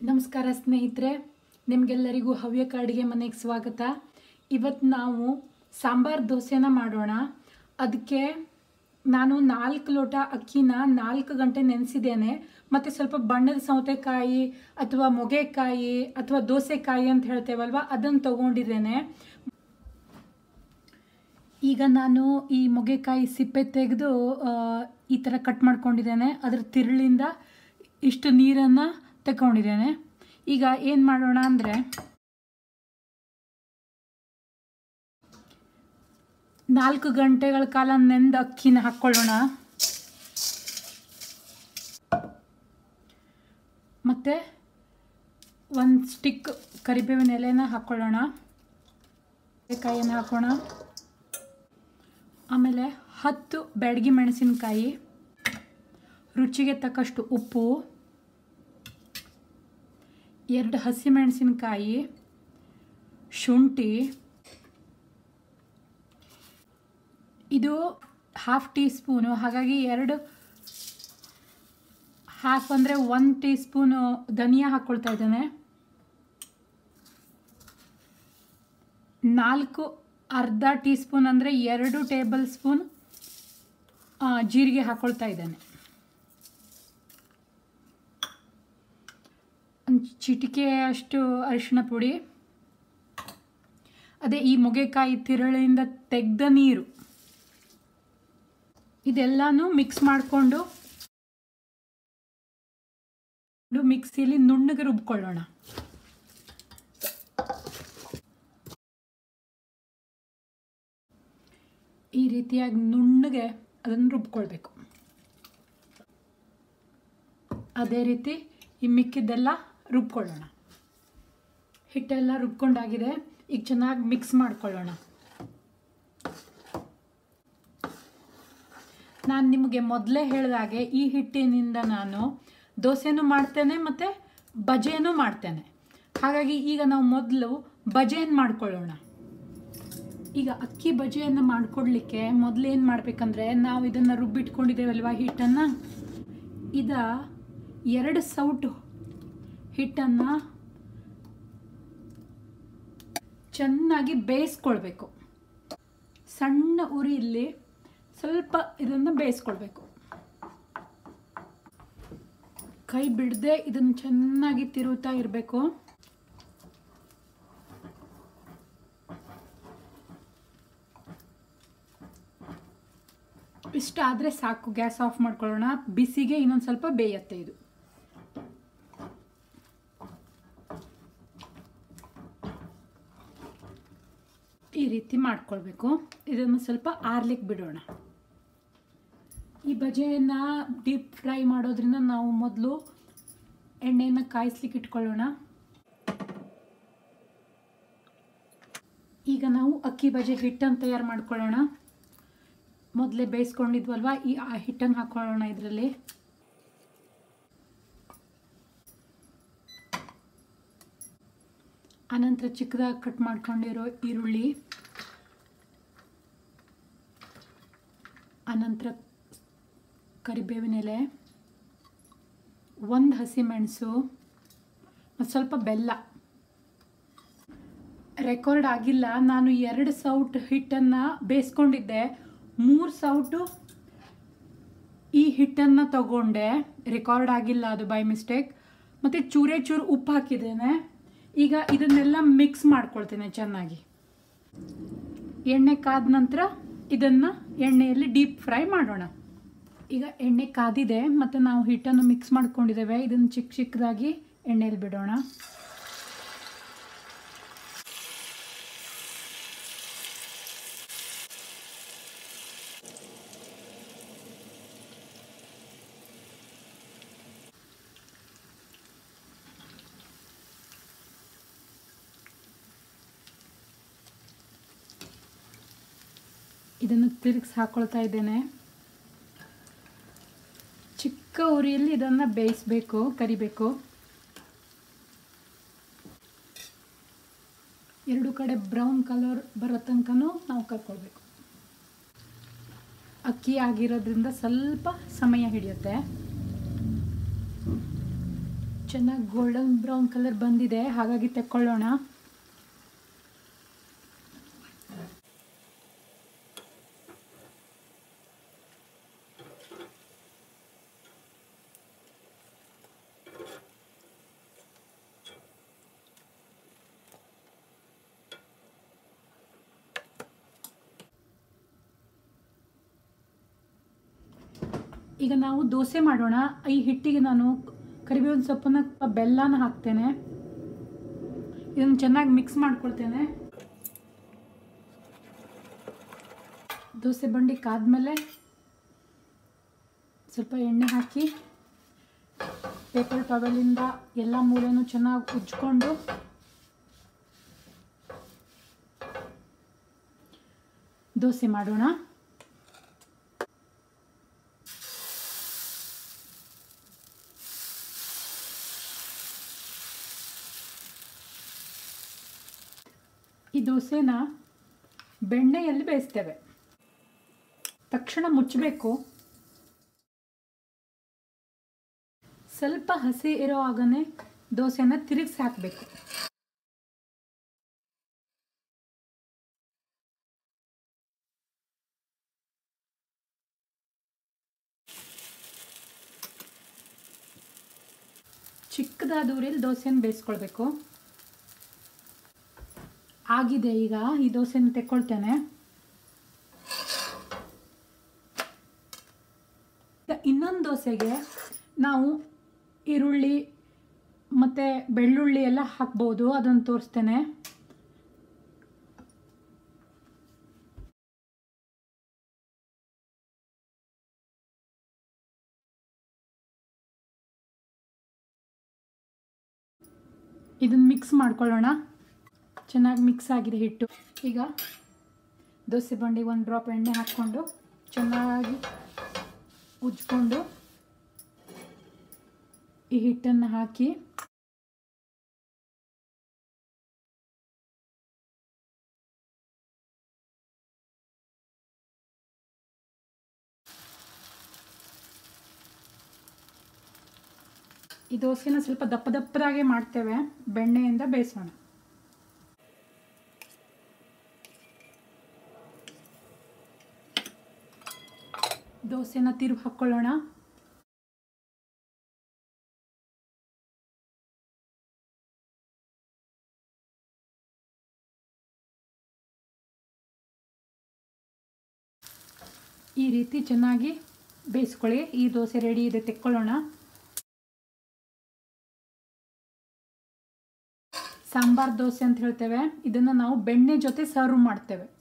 ನಮಸ್ಕಾರ ಸ್ನೇಹಿತರೆ ನಿಮಗೆಲ್ಲರಿಗೂ ಹವ್ಯಕ ಅಡುಗೆ ಮನೆಗೆ ಸ್ವಾಗತ ಇವತ್ತು ನಾವು ಸಾಂಬಾರ್ ದೋಸೆನ ಮಾಡೋಣ ಅದಕ್ಕೆ ನಾನು ನಾಲ್ಕು ಲೋಟ ಅಕ್ಕಿನ ನಾಲ್ಕು ಗಂಟೆ ನೆನೆಸಿದ್ದೇನೆ ಮತ್ತು ಸ್ವಲ್ಪ ಬಣ್ಣದ ಸೌತೆಕಾಯಿ ಅಥವಾ ಮೊಗೆಕಾಯಿ ಅಥವಾ ದೋಸೆಕಾಯಿ ಅಂತ ಹೇಳ್ತೇವಲ್ವ ಅದನ್ನು ತಗೊಂಡಿದ್ದೇನೆ ಈಗ ನಾನು ಈ ಮೊಗೆಕಾಯಿ ಸಿಪ್ಪೆ ತೆಗೆದು ಈ ಥರ ಕಟ್ ಮಾಡ್ಕೊಂಡಿದ್ದೇನೆ ಅದರ ತಿರುಳಿಂದ ಇಷ್ಟು ನೀರನ್ನು ತಗೊಂಡಿದ್ದೇನೆ ಈಗ ಏನು ಮಾಡೋಣ ಅಂದರೆ ನಾಲ್ಕು ಗಂಟೆಗಳ ಕಾಲ ನೆಂದ ಅಕ್ಕಿನ ಹಾಕ್ಕೊಳ್ಳೋಣ ಮತ್ತು ಒಂದು ಸ್ಟಿಕ್ ಕರಿಬೇವಿನ ಎಲೆನ ಹಾಕ್ಕೊಳ್ಳೋಣ ಕಾಯಿಯನ್ನು ಹಾಕೋಣ ಆಮೇಲೆ ಹತ್ತು ಬ್ಯಾಡಗಿ ಮೆಣಸಿನಕಾಯಿ ರುಚಿಗೆ ತಕ್ಕಷ್ಟು ಉಪ್ಪು ಎರಡು ಹಸಿಮೆಣಸಿನಕಾಯಿ ಶುಂಠಿ ಇದು ಹಾಫ್ ಟೀ ಸ್ಪೂನು ಹಾಗಾಗಿ ಎರಡು ಹಾಫ್ ಅಂದರೆ ಒನ್ ಟೀ ಸ್ಪೂನು ಧನಿಯಾ ಹಾಕ್ಕೊಳ್ತಾ ಇದ್ದೇನೆ ನಾಲ್ಕು ಅರ್ಧ ಟೀ ಸ್ಪೂನ್ ಅಂದರೆ ಎರಡು ಟೇಬಲ್ ಸ್ಪೂನ್ ಜೀರಿಗೆ ಹಾಕ್ಕೊಳ್ತಾ ಇದ್ದೇನೆ ಒಂದು ಚಿಟಿಕೆ ಅಷ್ಟು ಅರಿಶಿಣ ಪುಡಿ ಅದೇ ಈ ಮೊಗೆಕಾಯಿ ತಿರುಳಿಂದ ತೆಗೆದ ನೀರು ಇದೆಲ್ಲಾನು ಮಿಕ್ಸ್ ಮಾಡಿಕೊಂಡು ಮಿಕ್ಸಿಲಿ ನುಣ್ಣಗೆ ರುಬ್ಕೊಳ್ಳೋಣ ಈ ರೀತಿಯಾಗಿ ನುಣ್ಣಗೆ ಅದನ್ನು ರುಬ್ಕೊಳ್ಬೇಕು ಅದೇ ರೀತಿ ಈ ಮಿಕ್ಕಿದ್ದೆಲ್ಲ ರುಬ್ಕೊಳ್ಳೋಣ ಹಿಟ್ಟೆಲ್ಲ ರುಬ್ಕೊಂಡಾಗಿದೆ ಈಗ ಚೆನ್ನಾಗಿ ಮಿಕ್ಸ್ ಮಾಡ್ಕೊಳ್ಳೋಣ ನಾನು ನಿಮಗೆ ಮೊದಲೇ ಹೇಳಿದಾಗೆ ಈ ಹಿಟ್ಟಿನಿಂದ ನಾನು ದೋಸೆನೂ ಮಾಡ್ತೇನೆ ಮತ್ತು ಬಜೆನೂ ಮಾಡ್ತೇನೆ ಹಾಗಾಗಿ ಈಗ ನಾವು ಮೊದಲು ಬಜೆಯನ್ನು ಮಾಡ್ಕೊಳ್ಳೋಣ ಈಗ ಅಕ್ಕಿ ಬಜೆಯನ್ನು ಮಾಡ್ಕೊಡ್ಲಿಕ್ಕೆ ಮೊದಲು ಏನು ಮಾಡಬೇಕಂದ್ರೆ ನಾವು ಇದನ್ನು ರುಬ್ಬಿಟ್ಕೊಂಡಿದ್ದೇವಲ್ವ ಹಿಟ್ಟನ್ನು ಇದ ಎರಡು ಸೌಟು ಹಿಟ್ಟನ್ನು ಚೆನ್ನಾಗಿ ಬೇಯಿಸ್ಕೊಳ್ಬೇಕು ಸಣ್ಣ ಉರಿಯಲ್ಲಿ ಸ್ವಲ್ಪ ಇದನ್ನು ಬೇಯಿಸ್ಕೊಳ್ಬೇಕು ಕೈ ಬಿಡದೆ ಇದನ್ನು ಚೆನ್ನಾಗಿ ತಿರುತ್ತಾ ಇರಬೇಕು ಇಷ್ಟಾದರೆ ಸಾಕು ಗ್ಯಾಸ್ ಆಫ್ ಮಾಡ್ಕೊಳ್ಳೋಣ ಬಿಸಿಗೆ ಇನ್ನೊಂದು ಸ್ವಲ್ಪ ಬೇಯತ್ತೆ ಇದು ಈ ರೀತಿ ಮಾಡ್ಕೊಳ್ಬೇಕು ಇದನ್ನು ಸ್ವಲ್ಪ ಆರ್ಲಿಕ್ಕೆ ಬಿಡೋಣ ಈ ಬಜೆಯನ್ನು ಡೀಪ್ ಫ್ರೈ ಮಾಡೋದ್ರಿಂದ ನಾವು ಮೊದಲು ಎಣ್ಣೆಯನ್ನು ಕಾಯಿಸ್ಲಿಕ್ಕೆ ಇಟ್ಕೊಳ್ಳೋಣ ಈಗ ನಾವು ಅಕ್ಕಿ ಬಜೆ ಹಿಟ್ಟನ್ನು ತಯಾರು ಮಾಡ್ಕೊಳ್ಳೋಣ ಮೊದಲೇ ಬೇಯಿಸ್ಕೊಂಡಿದ್ವಲ್ವ ಈ ಆ ಹಿಟ್ಟನ್ನು ಹಾಕೊಳ್ಳೋಣ ಇದರಲ್ಲಿ ಆನಂತರ ಚಿಕ್ಕದಾಗಿ ಕಟ್ ಮಾಡ್ಕೊಂಡಿರೋ ಈರುಳ್ಳಿ ಆನಂತರ ಕರಿಬೇವಿನ ಎಲೆ ಒಂದು ಹಸಿಮೆಣಸು ಮತ್ತು ಸ್ವಲ್ಪ ಬೆಲ್ಲ ರೆಕಾರ್ಡ್ ಆಗಿಲ್ಲ ನಾನು ಎರಡು ಸೌಟ್ ಹಿಟ್ಟನ್ನು ಬೇಯಿಸ್ಕೊಂಡಿದ್ದೆ ಮೂರು ಸೌಟು ಈ ಹಿಟ್ಟನ್ನು ತಗೊಂಡೆ ರೆಕಾರ್ಡ್ ಆಗಿಲ್ಲ ಅದು ಬೈ ಮಿಸ್ಟೇಕ್ ಮತ್ತು ಚೂರೇ ಚೂರು ಉಪ್ಪು ಹಾಕಿದ್ದೇನೆ ಈಗ ಇದನ್ನೆಲ್ಲ ಮಿಕ್ಸ್ ಮಾಡ್ಕೊಳ್ತೇನೆ ಚೆನ್ನಾಗಿ ಎಣ್ಣೆ ಕಾದ ನಂತರ ಇದನ್ನು ಎಣ್ಣೆಯಲ್ಲಿ ಡೀಪ್ ಫ್ರೈ ಮಾಡೋಣ ಈಗ ಎಣ್ಣೆ ಕಾದಿದೆ ಮತ್ತು ನಾವು ಹಿಟ್ಟನ್ನು ಮಿಕ್ಸ್ ಮಾಡ್ಕೊಂಡಿದ್ದೇವೆ ಇದನ್ನು ಚಿಕ್ಕ ಚಿಕ್ಕದಾಗಿ ಎಣ್ಣೆಯಲ್ಲಿ ಬಿಡೋಣ ಇದನ್ನು ತಿರುಗಿಸಿ ಹಾಕ್ಕೊಳ್ತಾ ಇದ್ದೇನೆ ಚಿಕ್ಕ ಉರಿಯಲ್ಲಿ ಇದನ್ನು ಬೇಯಿಸಬೇಕು ಕರಿಬೇಕು ಎರಡು ಕಡೆ ಬ್ರೌನ್ ಕಲರ್ ಬರೋ ತನಕನೂ ನಾವು ಕರ್ಕೊಳ್ಬೇಕು ಅಕ್ಕಿ ಆಗಿರೋದ್ರಿಂದ ಸ್ವಲ್ಪ ಸಮಯ ಹಿಡಿಯುತ್ತೆ ಚೆನ್ನಾಗಿ ಗೋಲ್ಡನ್ ಬ್ರೌನ್ ಕಲರ್ ಬಂದಿದೆ ಹಾಗಾಗಿ ತೆಕ್ಕೊಳ್ಳೋಣ ಈಗ ನಾವು ದೋಸೆ ಮಾಡೋಣ ಈ ಹಿಟ್ಟಿಗೆ ನಾನು ಕರಿಬೇವಿನ ಸೊಪ್ಪನ್ನ ಬೆಲ್ಲನ ಹಾಕ್ತೇನೆ ಇದನ್ನು ಚೆನ್ನಾಗಿ ಮಿಕ್ಸ್ ಮಾಡ್ಕೊಳ್ತೇನೆ ದೋಸೆ ಬಂಡಿ ಕಾದ್ಮೇಲೆ ಸ್ವಲ್ಪ ಎಣ್ಣೆ ಹಾಕಿ ಪೇಪರ್ ಟವೆಲಿಂದ ಎಲ್ಲ ಮೂಲೆನೂ ಚೆನ್ನಾಗಿ ಉಜ್ಕೊಂಡು ದೋಸೆ ಮಾಡೋಣ ಈ ದೋಸೆನ ಬೆಣ್ಣೆಯಲ್ಲಿ ಬೇಯಿಸ್ತೇವೆ ತಕ್ಷಣ ಮುಚ್ಚಬೇಕು ಸ್ವಲ್ಪ ಹಸಿ ಇರೋ ಆಗನೇ ದೋಸೆನ ತಿರುಗಿಸಿ ಹಾಕಬೇಕು ಚಿಕ್ಕದಾದ ಊರಲ್ಲಿ ದೋಸೆನ ಬೇಯಿಸ್ಕೊಳ್ಬೇಕು ಆಗಿದೆ ಈಗ ಈ ದೋಸೆನ ತೆಕ್ಕೊಳ್ತೇನೆ ಇನ್ನೊಂದು ದೋಸೆಗೆ ನಾವು ಈರುಳ್ಳಿ ಮತ್ತು ಬೆಳ್ಳುಳ್ಳಿ ಎಲ್ಲ ಹಾಕ್ಬೋದು ಅದನ್ನು ತೋರಿಸ್ತೇನೆ ಇದನ್ನು ಮಿಕ್ಸ್ ಮಾಡ್ಕೊಳ್ಳೋಣ ಚೆನ್ನಾಗಿ ಮಿಕ್ಸ್ ಆಗಿದೆ ಹಿಟ್ಟು ಈಗ ದೋಸೆ ಬಂಡಿಗೆ ಒಂದು ಡ್ರಾಪ್ ಎಣ್ಣೆ ಹಾಕ್ಕೊಂಡು ಚೆನ್ನಾಗಿ ಉಜ್ಕೊಂಡು ಈ ಹಿಟ್ಟನ್ನು ಹಾಕಿ ಈ ದೋಸೆನ ಸ್ವಲ್ಪ ದಪ್ಪ ದಪ್ಪದಾಗೆ ಮಾಡ್ತೇವೆ ಬೆಣ್ಣೆಯಿಂದ ಬೇಯಿಸೋಣ ದೋಸೆನ ತಿರುಗಿ ಹಾಕ್ಕೊಳ್ಳೋಣ ಈ ರೀತಿ ಚೆನ್ನಾಗಿ ಬೇಯಿಸ್ಕೊಳ್ಳಿ ಈ ದೋಸೆ ರೆಡಿ ಇದೆ ತೆಕ್ಕೊಳ್ಳೋಣ ಸಾಂಬಾರ್ ದೋಸೆ ಅಂತ ಹೇಳ್ತೇವೆ ಇದನ್ನು ನಾವು ಬೆಣ್ಣೆ ಜೊತೆ ಸರ್ವ್ ಮಾಡ್ತೇವೆ